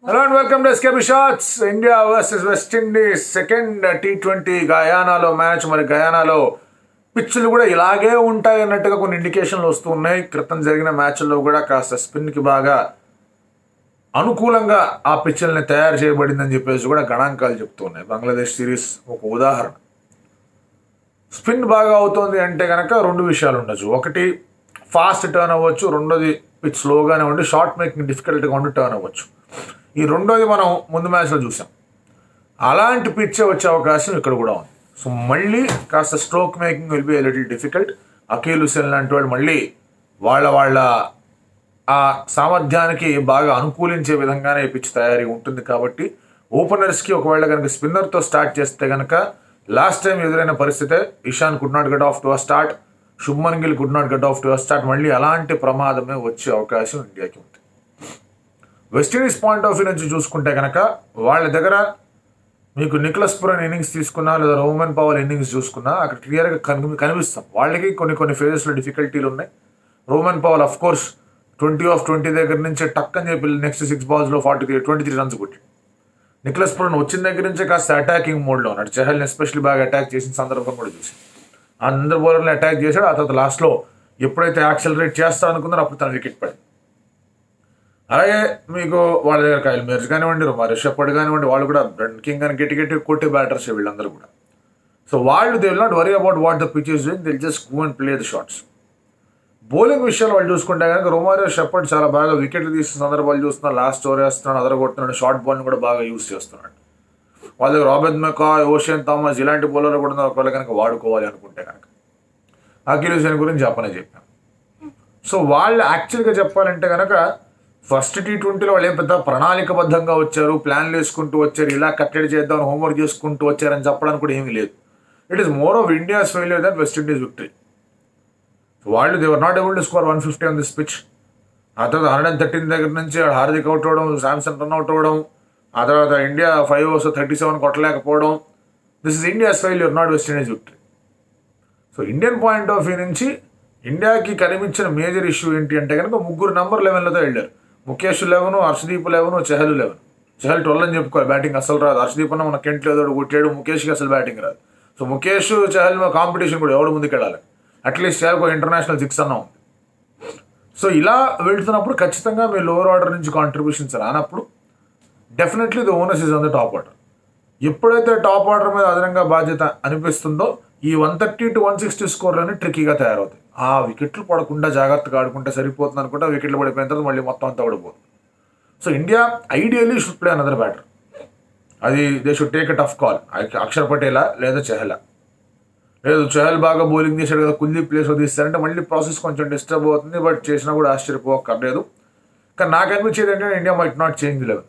Hello and welcome to SKB shots India versus West Indies second T twenty గయానాలో match మరి గయానాలో పిచ్చులు కూడా ఇలాగే ఉంటాయి అన్నట్టుగా కొన్ని ఇండికేషన్లు వస్తూ ఉన్నాయి క్రితం జరిగిన మ్యాచ్ల్లో కూడా కాస్త స్పిన్కి బాగా అనుకూలంగా ఆ పిచ్చుల్ని తయారు చేయబడిందని చెప్పేసి కూడా గణాంకాలు చెప్తూ ఉన్నాయి బంగ్లాదేశ్ సిరీస్ ఒక ఉదాహరణ స్పిన్ బాగా అవుతోంది అంటే కనుక రెండు విషయాలు ఉండొచ్చు ఒకటి ఫాస్ట్ టర్న్ అవ్వచ్చు రెండోది పిచ్ స్లోగానే ఉండి షార్ట్ మేకింగ్ డిఫికల్ట్గా ఉండి టర్న్ అవ్వచ్చు ఈ రెండోది మనం ముందు మ్యాచ్లో చూసాం అలాంటి పిచ్చే వచ్చే అవకాశం ఇక్కడ కూడా ఉంది సో మళ్ళీ కాస్త stroke making will be little difficult Akeal Hosein లాంటి వాళ్ళు మళ్ళీ వాళ్ళ వాళ్ళ ఆ సామర్థ్యానికి బాగా అనుకూలించే విధంగానే ఈ పిచ్ తయారీ ఉంటుంది కాబట్టి ఓపెనర్స్కి ఒకవేళ కనుక స్పిన్నర్తో స్టార్ట్ చేస్తే కనుక లాస్ట్ టైం ఎదురైన పరిస్థితే Ishan could not get off to a start Shubman Gill could not get off to a start మళ్ళీ అలాంటి ప్రమాదమే వచ్చే అవకాశం ఇండియాకి ఉంది వెస్టిండీస్ పాయింట్ ఆఫ్ వ్యూ నుంచి చూసుకుంటే కనుక వాళ్ళ దగ్గర మీకు నిక్లస్ పురన్ ఇన్నింగ్స్ తీసుకున్నా లేదా రోమన్ పవర్ ఇన్నింగ్స్ చూసుకున్నా అక్కడ క్లియర్గా కనిపి కనిపిస్తాం వాళ్ళకి కొన్ని కొన్ని ఫేజెస్లో డిఫికల్టీలు ఉన్నాయి Rovman Powell of course twenty of twenty దగ్గర నుంచి టక్ అని చెప్పి నెక్స్ట్ సిక్స్ బాల్స్లో forty three twenty three runs కొట్టి నిక్లస్ పురన్ వచ్చిన దగ్గర నుంచే కాస్త అటాకింగ్ మోడ్లో ఉన్నాడు చెహల్ని ఎస్పెషల్లీ బాగా అటాక్ చేసిన సందర్భం కూడా చూసి అందరు బౌలర్ని అటాక్ చేశాడు ఆ తర్వాత లాస్ట్లో ఎప్పుడైతే యాక్సలరేట్ చేస్తా అనుకున్నారో అప్పుడు తన వికెట్ పడింది అలాగే మీకు వాళ్ళ దగ్గర కైల్ మీర్స్ కానివ్వండి మరి షెపర్డ్ కానివ్వండి వాళ్ళు కూడా బ్రెండ్ కింగ్ అని గట్టి గట్టి కొట్టే బ్యాటర్స్ వీళ్ళందరూ కూడా సో వాళ్ళు they will not worry about what the pitch is doing they'll just go and play the shots bowling విషయాలు వాళ్ళు చూసుకుంటే కనుక రొమారియో షెపర్డ్ చాలా బాగా వికెట్లు తీసిన సందర్భాలు చూస్తున్నారు లాస్ట్ ఓవర్ వేస్తున్నాడు అదరగొడుతున్నాడు షార్ట్ బాల్ని కూడా బాగా యూస్ చేస్తున్నాడు వాళ్ళ దగ్గర రాబెత్ మెకాయ్ ఓషియన్ థామస్ ఇలాంటి బౌలర్లు కూడా ఉన్నారు. ఒకవేళ కనుక వాడుకోవాలి అనుకుంటే కనుక అఖిల్ హుసేన్ గురించి చెప్పనే చెప్పాం సో వాళ్ళు యాక్చువల్గా చెప్పాలంటే కనుక ఫస్ట్ టీ ట్వంటీలో వాళ్ళు ఏం పెద్ద ప్రణాళికబద్ధంగా వచ్చారు ప్లాన్లు వేసుకుంటూ వచ్చారు ఇలా కట్టడి చేద్దాం హోంవర్క్ చేసుకుంటూ వచ్చారని చెప్పడానికి కూడా ఏమీ లేదు it is more of India's failure that West Indies victory వాళ్ళు they were not able to score one fifty on this pitch ఆ తర్వాత హండ్రెడ్ అండ్ థర్టీన్ దగ్గర నుంచి హార్దిక్ అవుట్ అవ్వడం శాంసన్ రన్ అవుట్ అవ్వడం ఆ తర్వాత India five overs thirty seven కొట్టలేకపోవడం this is India's failure not West Indies victory so Indian point of view నుంచి ఇండియాకి కనిపించిన మేజర్ ఇష్యూ ఏంటి అంటే కనుక ముగ్గురు నంబర్ లెవెన్లతో వెళ్ళారు Mukesh eleven Arshdeep eleven Chahal eleven Chahal twelve అని చెప్పుకోవాలి బ్యాటింగ్ అసలు రాదు హర్షదీప్ అన్న మన కెంట్ లేదో కొట్టాడు ముఖేష్కి అసలు బ్యాటింగ్ రాదు సో ముఖేష్ చెహల్ కాంపిటీషన్ కూడా ఎవడు ముందుకు వెళ్ళాలి అట్లీస్ట్ చెహల్కి ఒక ఇంటర్నేషనల్ సిక్స్ అన్న ఉంది సో ఇలా వెళ్తున్నప్పుడు ఖచ్చితంగా మీ లోవర్ ఆర్డర్ నుంచి కాంట్రిబ్యూషన్స్ రానప్పుడు definitely the onus is on the top order ఎప్పుడైతే టాప్ ఆర్డర్ మీద అదనంగా బాధ్యత అనిపిస్తుందో ఈ one thirty two one sixty స్కోర్లోనే ట్రిక్కీగా తయారవుతాయి ఆ వికెట్లు పడకుండా జాగ్రత్తగా ఆడుకుంటే సరిపోతుంది అనుకుంటే ఆ వికెట్లు పడిపోయిన తర్వాత మళ్ళీ మొత్తం అంతా పడిపోతుంది so India ideally should play another batter అది they should take a tough call Axar పటేలా లేదా చెహలా లేదు చహల్ బాగా బౌలింగ్ చేశాడు కదా కుల్దీప్ ప్లేస్ తీస్తారంటే మళ్ళీ ప్రాసెస్ కొంచెం డిస్టర్బ్ అవుతుంది బట్ చేసినా కూడా ఆశ్చర్యపోకర్లేదు కానీ నాకు అనిపించేది ఏంటంటే India might not change eleven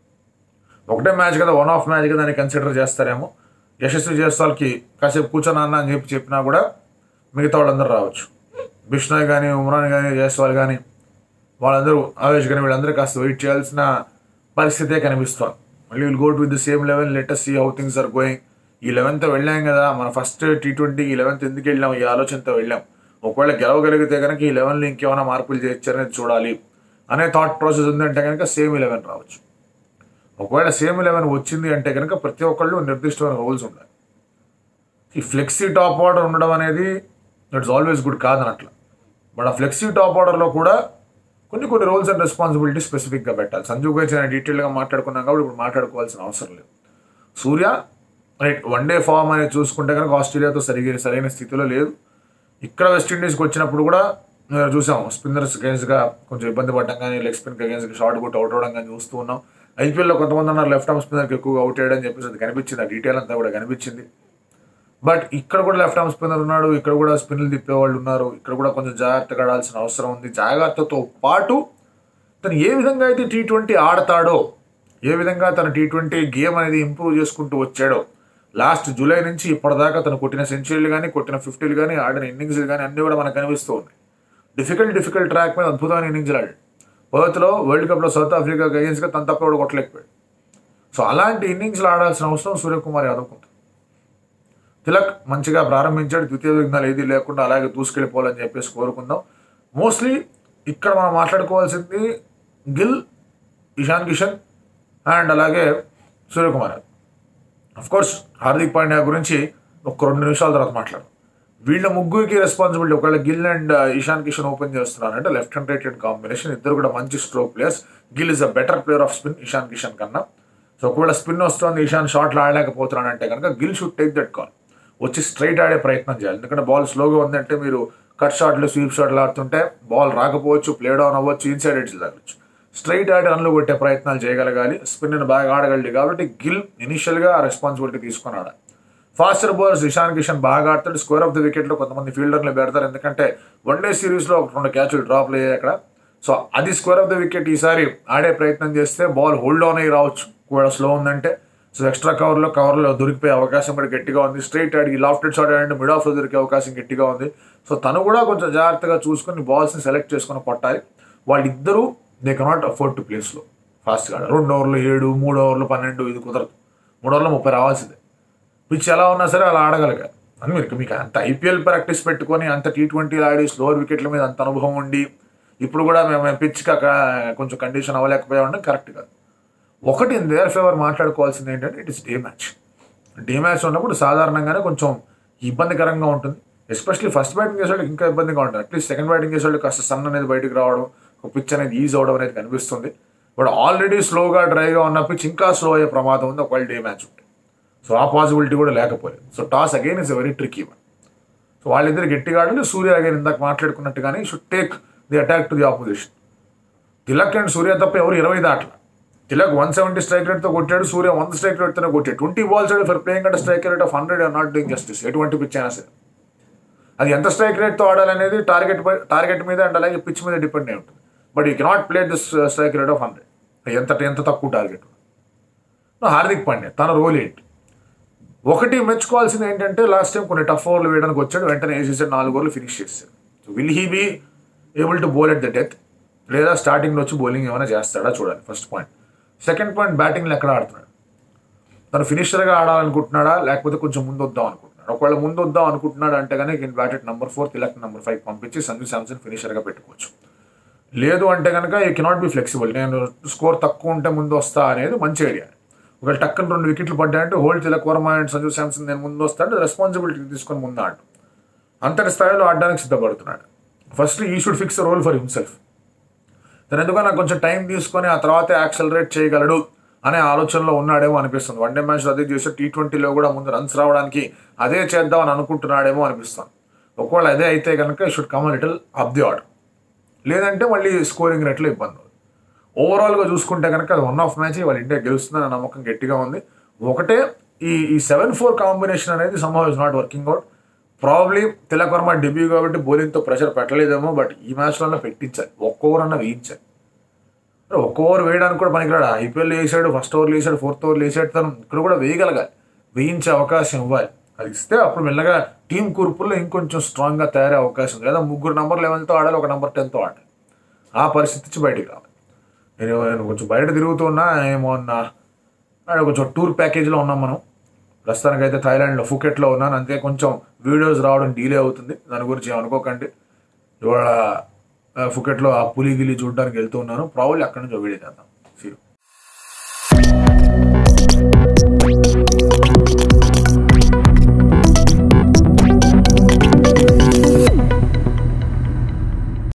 ఒకటే మ్యాచ్ కదా వన్ ఆఫ్ మ్యాచ్ కదా అని కన్సిడర్ చేస్తారేమో యశస్వి జైస్వాల్కి కాసేపు కూర్చొని అన్న అని చెప్పి చెప్పినా కూడా మిగతా వాళ్ళందరూ రావచ్చు బిష్నాయ్ కానీ ఉమ్రాన్ కానీ జైస్వాల్ కానీ వాళ్ళందరూ ఆవేష్ కానీ వీళ్ళందరూ కాస్త వెయిట్ చేయాల్సిన పరిస్థితే కనిపిస్తోంది మళ్ళీ will go to the same eleven let's see how things are going ఈ లెవెన్త్ వెళ్ళాం కదా మన ఫస్ట్ టీ ట్వంటీ ఈ లెవెన్త్ ఎందుకు వెళ్ళాం ఈ ఆలోచనతో వెళ్ళాం ఒకవేళ గెలవగలిగితే కనుక ఈ లెవెన్లో ఇంకేమైనా మార్పులు చేయొచ్చనేది చూడాలి అనే థాట్ ప్రాసెస్ ఉందంటే కనుక సేమ్ ఇలెవెన్ రావచ్చు ఒకవేళ సేమ్ ఇలెవెన్ వచ్చింది అంటే కనుక ప్రతి ఒక్కళ్ళు నిర్దిష్టమైన రోల్స్ ఉండాలి ఈ ఫ్లెక్సీ టాప్ ఆర్డర్ ఉండడం అనేది ఇట్స్ ఆల్వేస్ గుడ్ కాదనట్ల బట్ ఆ ఫ్లెక్సీ టాప్ ఆర్డర్లో కూడా కొన్ని కొన్ని రోల్స్ అండ్ రెస్పాన్సిబిలిటీ స్పెసిఫిక్గా పెట్టాలి సంజు గురించి నేను డీటెయిల్గా మాట్లాడుకున్నాం కాబట్టి ఇప్పుడు మాట్లాడుకోవాల్సిన అవసరం లేదు Surya right one day form అనేది చూసుకుంటే కనుక ఆస్ట్రేలియాతో సరిగా సరైన స్థితిలో లేదు ఇక్కడ వెస్టిండీస్కి వచ్చినప్పుడు కూడా మేము చూసాం స్పిన్నర్స్ అగేన్స్ట్గా కొంచెం ఇబ్బంది పడడం కానీ లెగ్ స్పిన్కి అగేన్స్ట్గా షార్ట్ కొట్టి అవుట్ అవడం కానీ చూస్తూ ఉన్నాం ఐపీఎల్లో కొంతమంది ఉన్నారు లెఫ్ట్ ఆర్మ్ స్పిన్నర్కి ఎక్కువగా అవుట్ అయ్యాడని చెప్పేసి అది కనిపించింది ఆ డీటెయిల్ అంతా కూడా కనిపించింది బట్ ఇక్కడ కూడా లెఫ్ట్ ఆర్మ్ స్పిన్నర్ ఉన్నాడు ఇక్కడ కూడా స్పిన్లు తిప్పేవాళ్ళు ఉన్నారు ఇక్కడ కూడా కొంచెం జాగ్రత్తగా ఆడాల్సిన అవసరం ఉంది జాగ్రత్తతో పాటు తను ఏ విధంగా అయితే టీ ట్వంటీ ఆడతాడో ఏ విధంగా తన టీ ట్వంటీ గేమ్ అనేది ఇంప్రూవ్ చేసుకుంటూ వచ్చాడో లాస్ట్ జూలై నుంచి ఇప్పటిదాకా తను కొట్టిన సెంచరీలు కానీ కొట్టిన ఫిఫ్టీలు కానీ ఆడిన ఇన్నింగ్స్లు కానీ అన్నీ కూడా మనకు కనిపిస్తూ ఉన్నాయి డిఫికల్ట్ డిఫికల్ట్ ట్రాక్ మీద అద్భుతమైన ఇన్నింగ్స్ ఆడాడు పర్త్లో వరల్డ్ కప్లో సౌత్ ఆఫ్రికా అగేన్స్గా తన తప్ప కూడా కొట్టలేకపోయాడు సో అలాంటి ఇన్నింగ్స్లో ఆడాల్సిన అవసరం సూర్యకుమార్ యాదవ్కు ఉంది తిలక్ మంచిగా ప్రారంభించాడు ద్వితీయ విఘ్నాలు ఏది లేకుండా అలాగే దూసుకెళ్ళిపోవాలని చెప్పేసి కోరుకుందాం మోస్ట్లీ ఇక్కడ మనం మాట్లాడుకోవాల్సింది గిల్ ఇషాన్ కిషన్ అండ్ అలాగే సూర్యకుమార్ యాదవ్ అఫ్ కోర్స్ హార్దిక్ పాండ్యా గురించి ఒక రెండు నిమిషాల తర్వాత మాట్లాడు వీళ్ళ ముగ్గురికి రెస్పాన్సిబిలిటీ ఒకవేళ గిల్ అండ్ ఇషాన్ కిషన్ ఓపెన్ చేస్తున్నారంటే left hand right hand combination ఇద్దరు కూడా మంచి stroke players Gill is a better player of spin Ishan Kishan కన్నా సో ఒకవేళ స్పిన్ వస్తుంది ఇషాన్ షాట్లు ఆడలేకపోతున్నాడంటే కనుక Gill should take that call వచ్చి స్ట్రైట్ ఆడే ప్రయత్నం చేయాలి ఎందుకంటే బాల్ స్లోగా ఉందంటే మీరు కట్ షాట్లు స్వీప్ షాట్లు ఆడుతుంటే బాల్ రాకపోవచ్చు ప్లే డౌన్ అవ్వచ్చు ఇన్సైడ్ ఎడ్జ్ తగ్గచ్చు స్ట్రైట్ ఆడి రన్లు కొట్టే ప్రయత్నాలు చేయగలగాలి స్పిన్ బాగా ఆడగలడు కాబట్టి గిల్ ఇనిషియల్గా ఆ రెస్పాన్సిబిలిటీ తీసుకొని ఆడాలి ఫాస్టర్ బౌలర్స్ ఇషాన్ కిషన్ బాగా ఆడతాడు స్కోర్ ఆఫ్ ది వికెట్లో కొంతమంది ఫీల్డర్లు పెడతారు ఎందుకంటే వన్ డే సిరీస్లో ఒక రెండు క్యాచ్లు డ్రాప్లు అయ్యాయి అక్కడ సో అది స్కోర్ ఆఫ్ ద వికెట్ ఈసారి ఆడే ప్రయత్నం చేస్తే బాల్ హోల్డ్ ఆన్ అయ్యి రావచ్చు కూడా స్లో ఉందంటే సో ఎక్స్ట్రా కవర్లో కవర్లో దొరికిపోయే అవకాశం కూడా గట్టిగా ఉంది స్ట్రైట్ ఆడి లాఫ్టెడ్ షాట్ ఆడంటే మిడ్ ఆఫ్లో దొరికే అవకాశం గట్టిగా ఉంది సో తను కూడా కొంచెం జాగ్రత్తగా చూసుకొని బాల్స్ని సెలెక్ట్ చేసుకొని కొట్టాలి వాళ్ళిద్దరూ దే కెనాట్ అఫోర్డ్ టు ప్లేస్లో ఫాస్ట్గా రెండు ఓవర్లు ఏడు మూడు ఓవర్లు పన్నెండు ఇది కుదరదు మూడు ఓవర్లు ముప్పై రావాల్సిందే పిచ్ ఎలా ఉన్నా సరే అలా ఆడగలిగారు అని మీరు మీకు అంత ఐపీఎల్ ప్రాక్టీస్ పెట్టుకొని అంత టీ ట్వంటీలు ఆడి స్లోవర్ వికెట్ల మీద అంత అనుభవం ఉండి ఇప్పుడు కూడా మేము పిచ్ కొంచెం కండిషన్ అవ్వలేకపోయా ఉండడం కరెక్ట్ కాదు ఒకటి ఇన్ దేర్ ఫేవర్ మాట్లాడుకోవాల్సింది ఏంటంటే it is day match day match ఉన్నప్పుడు సాధారణంగానే కొంచెం ఇబ్బందికరంగా ఉంటుంది ఎస్పెషల్లీ ఫస్ట్ బ్యాటింగ్ చేసేవాళ్ళకి ఇంకా ఇబ్బందిగా ఉంటుంది అట్లీస్ట్ సెకండ్ బ్యాటింగ్ చేసేవాళ్ళకి కాస్త సన్ అనేది బయటకు రావడం ఒక పిచ్ అనేది ఈజ్ అవడం అనేది కనిపిస్తుంది బట్ ఆల్రెడీ స్లోగా డ్రైగా ఉన్న పిచ్ ఇంకా స్లో అయ్యే ప్రమాదం ఉంది ఒకవేళ డే మ్యాచ్ ఉంటే సో ఆ పాసిబిలిటీ కూడా లేకపోలేదు so toss again is a very tricky one so వాళ్ళిద్దరు గట్టిగా ఆడాలి సూర్య అగైన్ ఇందాక మాట్లాడుకున్నట్టుగానే should take the attack to the opposition Tilak and Surya తప్ప ఎవరు ఇరవై దాటల తిలక్ వన్ సెవెంటీ స్ట్రైక్ రేట్తో కొట్టాడు సూర్య వన్ స్ట్రైక్ రేట్తోనే కొట్టాడు ట్వంటీ బాల్స్ ఫర్ ప్లేయింగ్ అంటే strike rate of hundred are not doing justice ఎటువంటి పిచ్ అయినా సరే అది ఎంత స్ట్రైక్ రేట్తో ఆడాలనేది టార్గెట్ టార్గెట్ మీద అండ్ అలాగే పిచ్ మీద డిపెండ్ అయి ఉంటుంది but you cannot play this strike rate of hundred ఎంత ఎంత తక్కువ టార్గెట్ హార్దిక్ పాండ్యా తన రోల్ ఏంటి ఒకటి మెచ్చుకోవాల్సింది ఏంటంటే లాస్ట్ టైం కొన్ని టఫ్ ఓవర్లు వేయడానికి వచ్చాడు వెంటనే వేసేసాడు నాలుగు ఓవర్లు ఫినిష్ చేశాడు so will he be able to bowl at the death లేదా స్టార్టింగ్లో వచ్చి బౌలింగ్ ఏమైనా చేస్తాడా చూడాలి ఫస్ట్ పాయింట్ సెకండ్ పాయింట్ బ్యాటింగ్లో ఎక్కడ ఆడుతున్నాడు తను ఫినిషర్గా ఆడాలనుకుంటున్నాడా లేకపోతే కొంచెం ముందు వద్దాం అనుకుంటున్నాడు ఒకవేళ ముందు వద్దాం అనుకుంటున్నాడు అంటే కానీ can bat at number four Tilak number five పంపించి సంజు శాంసన్ ఫినిషర్గా పెట్టుకోవచ్చు లేదు అంటే కనుక ఈ కెనాట్ బి ఫ్లెక్సిబుల్ నేను స్కోర్ తక్కువ ఉంటే ముందు వస్తా అనేది మంచి ఐడియా ఒకవేళ టక్కన రెండు వికెట్లు పడ్డాయంటే హోల్డ్ తిలక్ వర్మ అండ్ సంజు శాంసన్ నేను ముందు వస్తాడు రెస్పాన్సిబిలిటీ తీసుకొని ముందు ఆడు అంతటి స్థాయిలో ఆడడానికి సిద్ధపడుతున్నాడు first he should fix role for himself తను ఎందుకన్నా కొంచెం టైం తీసుకొని ఆ తర్వాత యాక్సలరేట్ చేయగలడు అనే ఆలోచనలో ఉన్నాడేమో అనిపిస్తుంది వన్ డే మ్యాచ్లో అదే చేస్తే టీ ట్వంటీలో కూడా ముందు రన్స్ రావడానికి అదే చేద్దాం అని అనుకుంటున్నాడేమో అనిపిస్తుంది ఒకవేళ అదే అయితే కనుక should come little up the order లేదంటే మళ్ళీ స్కోరింగ్ రేట్లో ఇబ్బంది అవుతుంది ఓవరాల్గా చూసుకుంటే కనుక అది వన్ ఆఫ్ మ్యాచ్ వాళ్ళ ఇండియా గెలుస్తుందన్న నమ్మకం గట్టిగా ఉంది ఒకటే ఈ ఈ సెవెన్ ఫోర్ కాంబినేషన్ అనేది సంభవ్ is not working out probably Tilak Varma debut కాబట్టి బౌలింగ్తో ప్రెషర్ పెట్టలేదేమో బట్ ఈ మ్యాచ్లో పెట్టించాలి ఒక్క ఓవర్ అన్న వేయించాలి ఒక్క ఓవర్ వేయడానికి కూడా పనికిరాడు ఐపీఎల్ వేసాడు ఫస్ట్ ఓవర్ వేసాడు ఫోర్త్ ఓవర్ వేసాడు తను ఇక్కడ కూడా వేయగలగాలి వేయించే అవకాశం ఇవ్వాలి అది ఇస్తే అప్పుడు మెల్లగా టీం కూర్పుల్లో ఇంకొంచెం స్ట్రాంగ్గా తయారే అవకాశం ఉంది లేదా ముగ్గురు నంబర్ లెవెన్తో ఆడాలి ఒక నంబర్ టెన్తో ఆడాలి ఆ పరిస్థితి నుంచి బయటికి రావాలి నేను నేను కొంచెం బయట తిరుగుతున్నా ఏమో అన్నా కొంచెం టూర్ ప్యాకేజ్లో ఉన్నాం మనం ప్రస్తుతానికి అయితే థాయిలాండ్లో ఫుకెట్లో ఉన్నాను అంతే కొంచెం వీడియోస్ రావడం డీలే అవుతుంది దాని గురించి ఏమనుకోకండి ఇవాళ ఫుకెట్లో ఆ పులి గిలి చూడడానికి వెళ్తూ ఉన్నాను ప్రాబ్లీ అక్కడి నుంచి వీడియో చేద్దాం